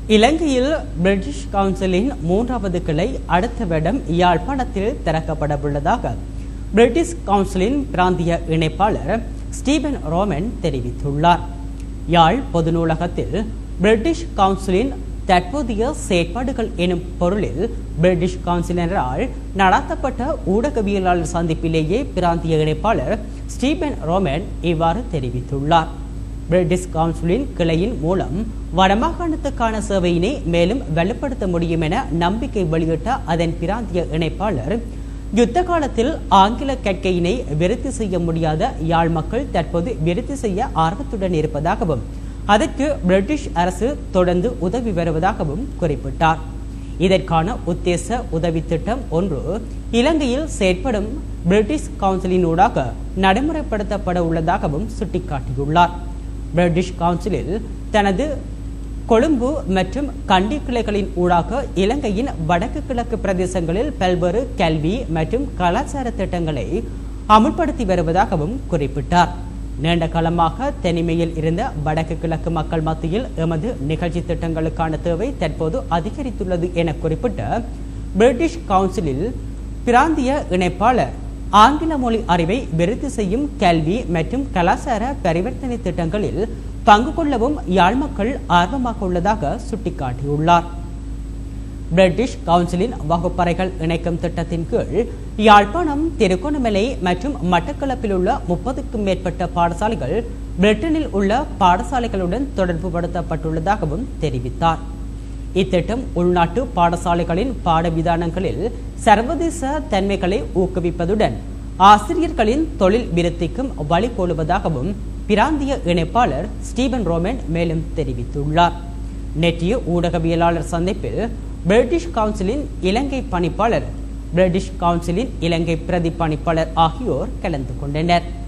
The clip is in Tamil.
இலங்கையில் பிரிட்டிஷ் கவுன்சிலின் மூன்றாவது கிளை அடுத்த வருடம் யாழ்ப்பாணத்தில் திறக்கப்படவுள்ளதாக பிரிட்டிஷ் கவுன்சிலின் பிராந்திய இணைப்பாளர் ஸ்டீபன் ரோமன் தெரிவித்துள்ளார் யாழ் பொது நூலகத்தில் பிரிட்டிஷ் கவுன்சிலின் தற்போதைய செயற்பாடுகள் எனும் பொருளில் பிரிட்டிஷ் கவுன்சிலரால் நடத்தப்பட்ட ஊடகவியலாளர் சந்திப்பிலேயே பிராந்திய இணைப்பாளர் ஸ்டீபன் ரோமன் இவ்வாறு தெரிவித்துள்ளார் பிரிட்டிஷ் கவுன்சிலின் கிளையின் மூலம் வடமாகாணத்துக்கான சேவையினை மேலும் வலுப்படுத்த முடியும் என நம்பிக்கை வெளியிட்ட அதன் பிராந்திய இணைப்பாளர் யுத்த காலத்தில் ஆங்கில கற்கையினை விருத்தி செய்ய முடியாத யாழ் மக்கள் தற்போது விருத்தி செய்ய ஆர்வத்துடன் இருப்பதாகவும் அதற்கு பிரிட்டிஷ் அரசு தொடர்ந்து உதவி வருவதாகவும் குறிப்பிட்டார் இதற்கான உத்தேச உதவி திட்டம் ஒன்று இலங்கையில் செயற்படும் பிரிட்டிஷ் கவுன்சிலினூடாக நடைமுறைப்படுத்தப்பட உள்ளதாகவும் சுட்டிக்காட்டியுள்ளார் பிரிட்டிஷ் கவுன்சிலில் தனது கொழும்பு மற்றும் கண்டி கிளைகளின் ஊடாக இலங்கையின் வடக்கு கிழக்கு பிரதேசங்களில் பல்வேறு கல்வி மற்றும் கலாச்சார திட்டங்களை அமுல்படுத்தி வருவதாகவும் குறிப்பிட்டார் நீண்ட காலமாக தனிமையில் இருந்த வடக்கு கிழக்கு மக்கள் மத்தியில் எமது நிகழ்ச்சி திட்டங்களுக்கான தேவை தற்போது அதிகரித்துள்ளது என குறிப்பிட்ட பிரிட்டிஷ் கவுன்சிலில் பிராந்திய இணைப்பாளர் ஆங்கில மொழி அறிவை விருத்தி செய்யும் கல்வி மற்றும் கலாச்சார பரிவர்த்தனை திட்டங்களில் பங்கு கொள்ளவும் யாழ் மக்கள் ஆர்வமாக உள்ளதாக சுட்டிக்காட்டியுள்ளார் பிரிட்டிஷ் கவுன்சிலின் வகுப்பறைகள் இணைக்கும் திட்டத்தின் கீழ் யாழ்ப்பாணம் திருகோணமலை மற்றும் மட்டக்களப்பில் உள்ள முப்பதுக்கும் மேற்பட்ட பாடசாலைகள் பிரிட்டனில் உள்ள பாடசாலைகளுடன் தொடர்பு படுத்தப்பட்டுள்ளதாகவும் தெரிவித்தார் இத்திட்டம் உள்நாட்டு பாடசாலைகளின் பாடவிதானங்களில் சர்வதேச தன்மைகளை ஊக்குவிப்பதுடன் ஆசிரியர்களின் தொழில் விருத்திக்கும் வழிகோலுவதாகவும் பிராந்திய இணைப்பாளர் ஸ்டீபன் ரோமன் மேலும் தெரிவித்துள்ளார் நேற்றைய ஊடகவியலாளர் சந்திப்பில் பிரிட்டிஷ் கவுன்சிலின் இலங்கை பணிப்பாளர் பிரிட்டிஷ் கவுன்சிலின் இலங்கை பிரதி பணிப்பாளர் ஆகியோர் கலந்து கொண்டனர்